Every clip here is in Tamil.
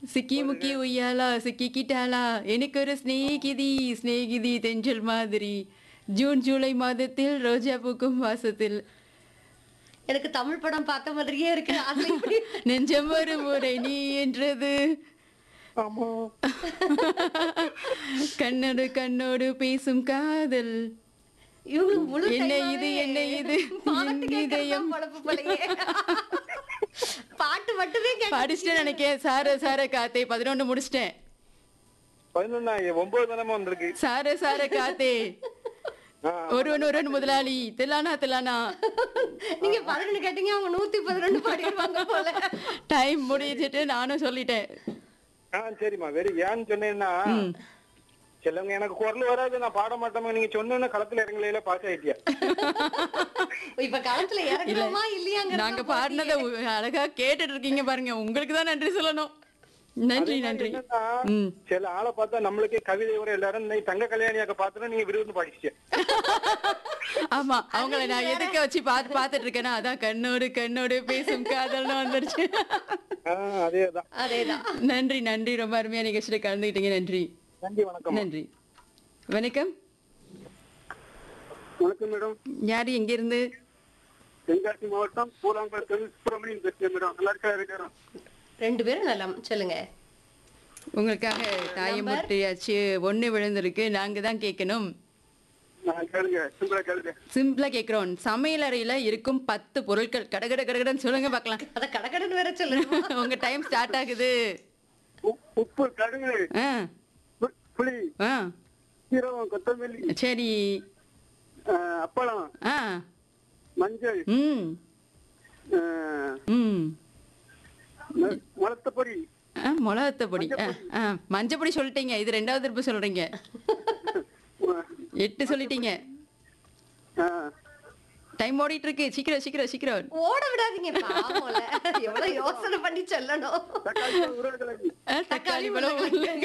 சிக்கி முக்கி உய்யாலா சிக்கிக்கிட்டாளா எனக்கு ஒரு ஸ்நேகிதி ஸ்நேகிதி தென்றல் மாதிரி ஜூன் ஜூலை மாதத்தில் ரோஜா பூக்கும் வாசத்தில் எனக்கு தமிழ் படம் பார்த்த மாதிரியே இருக்கு அதுல இப்படி நெஞ்சம் ஒரு முறை நீ என்றது ஆமா கண்ணோடு கண்ணோடு பேசும் காதல் இவங்களுக்கு முழு என்ன டைமாவே இது, என்ன இது? பாட்டு என் கேட்கறதுதான் இதயம். பொழப்பு போலயே. பாட்டு மட்டுமே கேட்க படிச்சுட்டு நினைக்கேன் சார சார காத்தே பதினொன்று முடிச்சிட்டேன் பதினொன்னா ஒன்பது தினமும் வந்திருக்கு சார சார காத்தே ஆ, ஒருவன் ஒருவன் முதலாளி தில்லானா தில்லானா நீங்க பதினொன்று கேட்டீங்க அவங்க நூத்தி பதினொன்று பாடிடுவாங்க போல டைம் முடிஞ்சிட்டு நானும் சொல்லிட்டேன் ஆ சரிம்மா வெரி ஏன்னு சொன்னேன்னா சிலவங்க எனக்கு குரல் வராது நான் பாட மாட்டேன் நீங்க சொன்ன களத்துல இறங்கலையில பாஸ் ஆயிட்டியா இப்ப களத்துல இறங்குறோமா இல்லையாங்க நாங்க பாடினதை உ- அழகா கேட்டுட்டு இருக்கீங்க பாருங்க உங்களுக்கு தான் நன்றி சொல்லணும் நன்றி நன்றி என்னன்னா, ம். சில ஆளை பார்த்தா நம்மளுக்கே கவிதை வர எல்லாரும் நீ தங்க கல்யாணியாக்க பாத்துட்டு நீங்க விருது பாடிச்சிய ஆமா அவங்கள நான் எதுக்க வச்சு பார்த்து பார்த்துட்டு இருக்கேன்னா அதான் கண்ணோடு கண்ணோடு பேசும் காதல்னு வந்துருச்சு அதேதான் அதேதான் நன்றி நன்றி ரொம்ப அருமையா நிகழ்ச்சியில கலந்துக்கிட்டீங்க நன்றி நன்றி வணக்கம் நன்றி வணக்கம் வணக்கம் மேடம் யாரு எங்க இருந்து தென்காசி மாவட்டம் பூலாங்குளத்தில் சுப்பிரமணியன் பேசுறேன் மேடம் நல்லா இருக்கா இருக்கிறோம் ரெண்டு பேரும் நலம் சொல்லுங்க உங்களுக்காக தாயம் முட்டியாச்சு ஒண்ணு விழுந்திருக்கு நாங்க தான் கேட்கணும் நான் கேளுங்க சிம்பிளா கேளுங்க சிம்பிளா கேக்குறோம் சமையல் அறையில இருக்கும் பத்து பொருட்கள் கடகட கடகடன்னு சொல்லுங்க பார்க்கலாம் அத கடகடன்னு வேற சொல்லுங்க உங்க டைம் ஸ்டார்ட் ஆகுது உ- உப்பு கடுகு ஆ பு- புளி ஆ சீரகம் கொத்தமல்லி சரி ஆஹ், அப்பளம் ஆ மஞ்சள் ம் ஆஹ், ம் ம- முளத்தப்பொடி ஆ மிளகத்த பொடி ஆ ஆ மஞ்சப்பொடி சொல்லிட்டீங்க இது ரெண்டாவது திருப்பி சொல்றீங்க எட்டு சொல்லிட்டீங்க ஆஹ், டைம் ஓடிட்டு இருக்கு சீக்கிரம் சீக்கிரம் சீக்கிரம் ஓட விடாதீங்க பாவம்ல எவ்வளவு யோசனை பண்ணி சொல்லணும் தக்காளி பழம், உருளைக்கிழங்கு ஆ, தக்காளி பழம்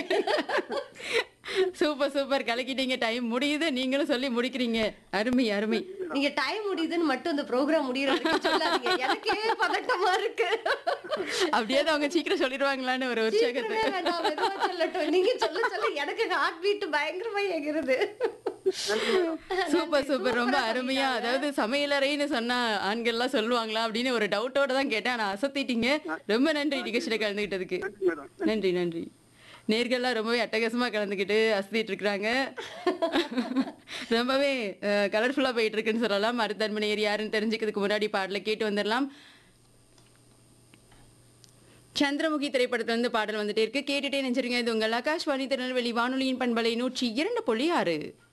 சூப்பர் சூப்பர் கலக்கிட்டீங்க டைம் முடியுது நீங்களும் சொல்லி முடிக்கிறீங்க அருமை அருமை நீங்க டைம் முடியுதுன்னு மட்டும் இந்த ப்ரோக்ராம் முடியற வரைக்கும் சொல்லாதீங்க எனக்கே பதட்டமா இருக்கு அப்படியே தான் அவங்க சீக்கிரம் சொல்லிடுவாங்களான்னு ஒரு உற்சாகத்தை சீக்கிரமே வேண்டாம், மெதுவா சொல்லட்டும் நீங்க சொல்ல சொல்ல எனக்கு ஹார்ட் பீட் பயங்கரமா எகிறது சூப்பர் சூப்பர் ரொம்ப அருமையா அதாவது சமையலறைன்னு சொன்னா ஆண்கள்லாம் சொல்லுவாங்களா அப்படின்னு ஒரு டவுட்டோட தான் கேட்டேன் ஆனா அசத்திட்டீங்க ரொம்ப நன்றி நிகழ்ச்சியில கலந்துக்கிட்டதுக்கு மேடம் நன்றி நன்றி நேர்கள்லாம் ரொம்பவே அட்டகாசமா கலந்துக்கிட்டு அசத்திட்டு இருக்கிறாங்க ரொம்பவே கலர்ஃபுல்லா போயிட்டு இருக்குன்னு சொல்லலாம் அடுத்த அன்பனையர் யாருன்னு தெரிஞ்சுக்கிறதுக்கு முன்னாடி பாடலை கேட்டு வந்துடலாம் சந்திரமுகி திரைப்படத்துல இருந்து பாடல் வந்துட்டே இருக்கு கேட்டுட்டே நினைச்சிருங்க இது உங்கள் ஆகாஷ்வாணி திருநெல்வேலி வானொலியின் பண்பலை நூற்றி இரண்டு புள்ளி ஆறு